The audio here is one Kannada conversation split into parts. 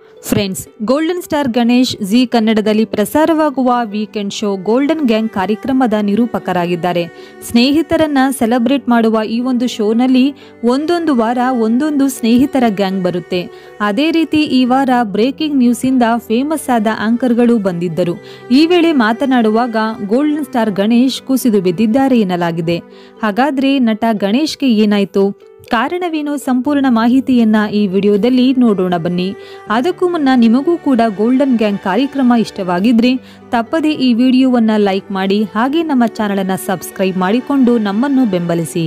friends golden star Ganesh ji ಕನ್ನಡದಲ್ಲಿ ಪ್ರಸಾರವಾಗುವ ವೀಕೆಂಡ್ ಶೋ ಗೋಲ್ಡನ್ ಗ್ಯಾಂಗ್ ಕಾರ್ಯಕ್ರಮದ ನಿರೂಪಕರಾಗಿದ್ದಾರೆ ಸ್ನೇಹಿತರನ್ನ ಸೆಲೆಬ್ರೇಟ್ ಮಾಡುವ ಈ ಒಂದು ಶೋನಲ್ಲಿ ಒಂದೊಂದು ವಾರ ಒಂದೊಂದು ಸ್ನೇಹಿತರ ಗ್ಯಾಂಗ್ ಬರುತ್ತೆ ಅದೇ ರೀತಿ ಈ ವಾರ ಬ್ರೇಕಿಂಗ್ ನ್ಯೂಸಿಂದ ಫೇಮಸ್ ಆದ ಆಂಕರ್ಗಳು ಬಂದಿದ್ದರು ಈ ವೇಳೆ ಮಾತನಾಡುವಾಗ ಗೋಲ್ಡನ್ ಸ್ಟಾರ್ ಗಣೇಶ್ ಕುಸಿದು ಬಿದ್ದಿದ್ದಾರೆ ಎನ್ನಲಾಗಿದೆ ಹಾಗಾದ್ರೆ ನಟ ಗಣೇಶ್ಗೆ ಏನಾಯ್ತು ಕಾರಣವೇನು ಸಂಪೂರ್ಣ ಮಾಹಿತಿಯನ್ನ ಈ ವಿಡಿಯೋದಲ್ಲಿ ನೋಡೋಣ ಬನ್ನಿ ಅದಕ್ಕೂ ಮುನ್ನ ನಿಮಗೂ ಕೂಡ ಗೋಲ್ಡನ್ ಗ್ಯಾಂಗ್ ಕಾರ್ಯಕ್ರಮ ಇಷ್ಟವಾಗಿದ್ರೆ ತಪ್ಪದೇ ಈ ವಿಡಿಯೋವನ್ನ ಲೈಕ್ ಮಾಡಿ ಹಾಗೆ ನಮ್ಮ ಚಾನಲನ್ನ ಸಬ್ಸ್ಕ್ರೈಬ್ ಮಾಡಿಕೊಂಡು ನಮ್ಮನ್ನು ಬೆಂಬಲಿಸಿ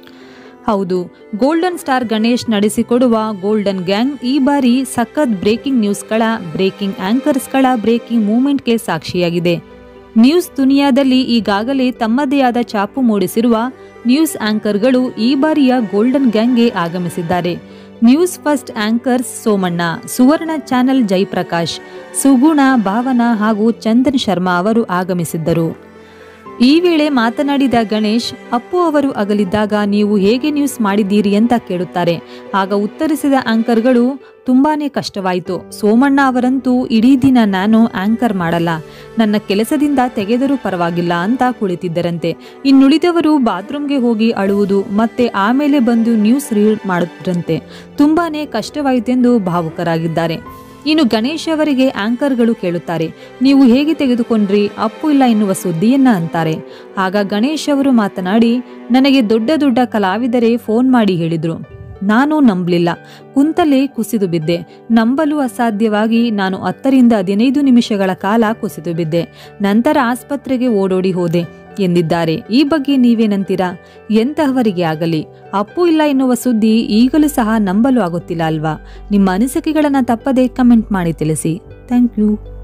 ಹೌದು ಗೋಲ್ಡನ್ ಸ್ಟಾರ್ ಗಣೇಶ್ ನಡೆಸಿಕೊಡುವ ಗೋಲ್ಡನ್ ಗ್ಯಾಂಗ್ ಈ ಬಾರಿ ಸಖತ್ ಬ್ರೇಕಿಂಗ್ ನ್ಯೂಸ್ಗಳ ಬ್ರೇಕಿಂಗ್ ಆಂಕರ್ಸ್ಗಳ ಬ್ರೇಕಿಂಗ್ ಮೂಮೆಂಟ್ಗೆ ಸಾಕ್ಷಿಯಾಗಿದೆ ನ್ಯೂಸ್ ದುನಿಯಾದಲ್ಲಿ ಈಗಾಗಲೇ ತಮ್ಮದೇ ಆದ ಛಾಪು ಮೂಡಿಸಿರುವ ನ್ಯೂಸ್ ಆಂಕರ್ಗಳು ಈ ಬಾರಿಯ ಗೋಲ್ಡನ್ ಗ್ಯಾಂಗ್ಗೆ ಆಗಮಿಸಿದ್ದಾರೆ news first anchors Somanna Suvarna channel Jaiprakash Suguna Bhavana ಹಾಗೂ ಚಂದನ್ ಶರ್ಮಾ ಅವರು ಆಗಮಿಸಿದ್ದರು ಈ ವೇಳೆ ಮಾತನಾಡಿದ ಗಣೇಶ್ ಅಪ್ಪು ಅವರು ಅಗಲಿದ್ದಾಗ ನೀವು ಹೇಗೆ ನ್ಯೂಸ್ ಮಾಡಿದ್ದೀರಿ ಅಂತ ಕೇಳುತ್ತಾರೆ ಆಗ ಉತ್ತರಿಸಿದ ಆಂಕರ್ಗಳು ತುಂಬಾನೇ ಕಷ್ಟವಾಯಿತು ಸೋಮಣ್ಣ ಅವರಂತೂ ಇಡೀ ದಿನ ನಾನು ಆಂಕರ್ ಮಾಡಲ್ಲ ನನ್ನ ಕೆಲಸದಿಂದ ತೆಗೆದರೂ ಪರವಾಗಿಲ್ಲ ಅಂತ ಕುಳಿತಿದ್ದರಂತೆ ಇನ್ನುಳಿದವರು ಬಾತ್ರೂಮ್ಗೆ ಹೋಗಿ ಅಳುವುದು ಮತ್ತೆ ಆಮೇಲೆ ಬಂದು ನ್ಯೂಸ್ ರೀಡ್ ಮಾಡುತ್ತಿರಂತೆ ತುಂಬಾನೇ ಕಷ್ಟವಾಯಿತೆಂದು ಭಾವುಕರಾಗಿದ್ದಾರೆ ಇನ್ನು ಗಣೇಶ್ ಅವರಿಗೆ ಆಂಕರ್ಗಳು ಕೇಳುತ್ತಾರೆ ನೀವು ಹೇಗೆ ತೆಗೆದುಕೊಂಡ್ರಿ ಅಪ್ಪು ಇಲ್ಲ ಎನ್ನುವ ಸುದ್ದಿಯನ್ನ ಅಂತಾರೆ ಆಗ ಗಣೇಶ್ ಅವರು ಮಾತನಾಡಿ ನನಗೆ ದೊಡ್ಡ ದೊಡ್ಡ ಕಲಾವಿದರೇ ಫೋನ್ ಮಾಡಿ ಹೇಳಿದ್ರು ನಾನು ನಂಬಲಿಲ್ಲ ಕುಂತಲೇ ಕುಸಿದು ಬಿದ್ದೆ ನಂಬಲು ಅಸಾಧ್ಯವಾಗಿ ನಾನು ಹತ್ತರಿಂದ ಹದಿನೈದು ನಿಮಿಷಗಳ ಕಾಲ ಕುಸಿದು ಬಿದ್ದೆ ನಂತರ ಆಸ್ಪತ್ರೆಗೆ ಓಡೋಡಿ ಹೋದೆ ಎಂದಿದ್ದಾರೆ ಈ ಬಗ್ಗೆ ನೀವೇನಂತೀರಾ ಎಂತಹವರಿಗೆ ಆಗಲಿ ಅಪ್ಪು ಇಲ್ಲ ಎನ್ನುವ ಸುದ್ದಿ ಈಗಲೂ ಸಹ ನಂಬಲು ಆಗುತ್ತಿಲ್ಲ ಅಲ್ವಾ ನಿಮ್ಮ ಅನಿಸಿಕೆಗಳನ್ನು ತಪ್ಪದೇ ಕಮೆಂಟ್ ಮಾಡಿ ತಿಳಿಸಿ ಥ್ಯಾಂಕ್ ಯು